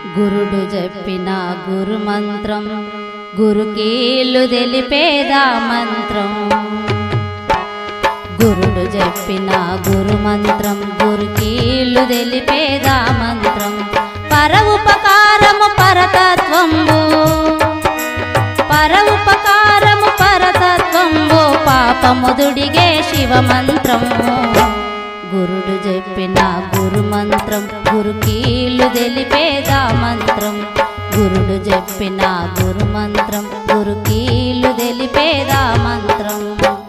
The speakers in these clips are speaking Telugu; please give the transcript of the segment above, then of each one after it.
గురుడు చెప్పిన గురు మంత్రం గురుకీలు తెలిపేదా మంత్రం గురుడు చెప్పిన గురు మంత్రం గురుకీలు తెలిపేదా మంత్రం పర ఉపకారము పరతత్వంబు పర ఉపకారము పరతత్వంబు పాపముదుడిగే శివ మంత్రము గురుడు చెప్పిన గురు మంత్రం గురుకీలు తెలిపేదా మంత్రం గురుడు చెప్పిన గురు మంత్రం గురుకీలు తెలిపేదా మంత్రం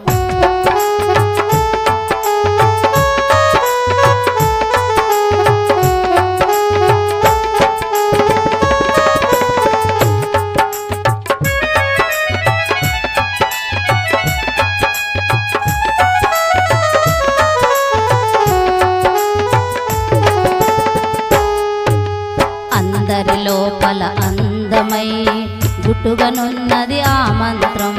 అందరి లోపల అందమై గుట్టుగనున్నది ఆ మంత్రం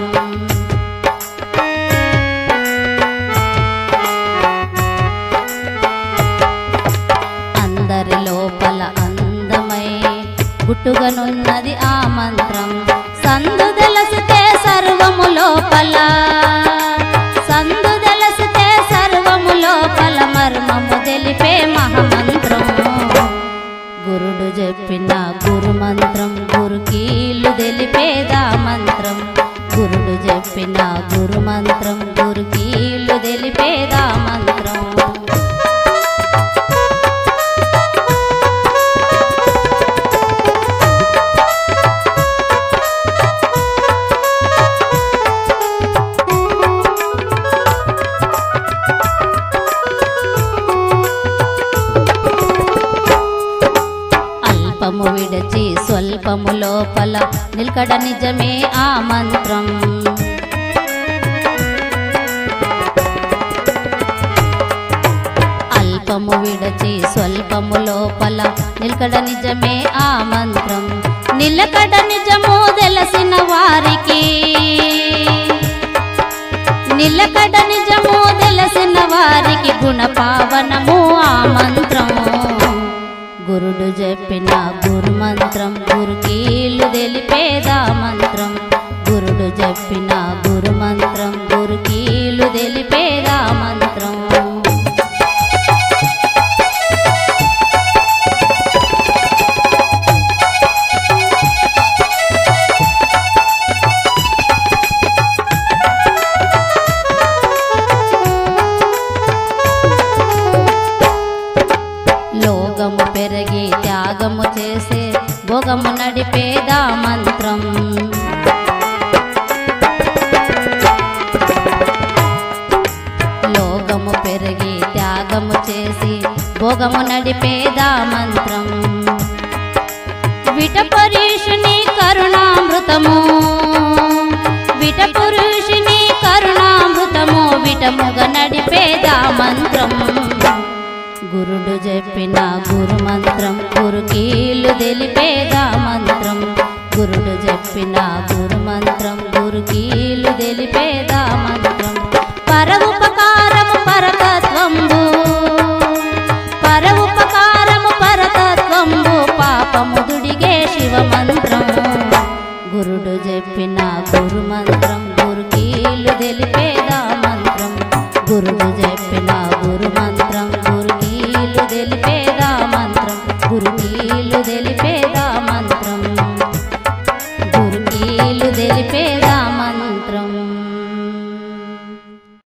అందరి లోపల అందమై గుట్టుగనున్నది ఆ మంత్రం సందు తెలిసితే సర్వము లోపల సందు తెలిసితే సర్వము లోపల మర్మము తెలిపే మహామంత్రం గురుడు చెప్పిన గురు మంత్రం గురుకీలు తెలిపేదా మంత్రం గురుడు చెప్పిన గురు మంత్రం గురుకీలు తెలిపేదా మంత్రం అల్పము విడచి స్వల్పము లోపల నిల్కడ నిజమే ఆ మంత్రం అల్పము విడచి స్వల్పము లోపల నిల్కడ నిజమే ఆ మంత్రం నిలకడ నిజము తెలిసిన వారికి నిలకడ నిజము తెలిసిన వారికి గుణపావనము ఆ మంత్రము గురుడు చెప్పిన గురు మంత్రం గురుకీలు తెలిపేదా మంత్రం గురుడు చెప్పిన గురు మంత్రం గురుకీలు తెలిపేదా మంత్రం లోగము పెరిగి త్యాగము చేసే భోగము నడిపేదా మంత్రం లోగము పెరిగి త్యాగము చేసి భోగము నడిపేదా మంత్రం విటపరీషుని కరుణామృతము విటపురుషుని కరుణామృతము విటముగ నడిపేదా మంత్రం గురుడు చెప్పిన గురు మంత్రం గురుకీలు తెలిపేదా మంత్రం గురుడు చెప్పిన గురు మంత్రం గురుకీలు తెలిపేదా మంత్రం పర ఉపకారము పరతత్వంబు పర ఉపకారము పరతత్వంబు పాపముదుడిగే శివ మంత్రం గురుడు చెప్పిన గురు మంత్రం గురుకీలు తెలిపేదా మంత్రం గురుడు చెప్పిన గురు మంత్రం గురుకీలు తెలిపేదా మంత్రం గురుకీలు తెలిపేదా మంత్రం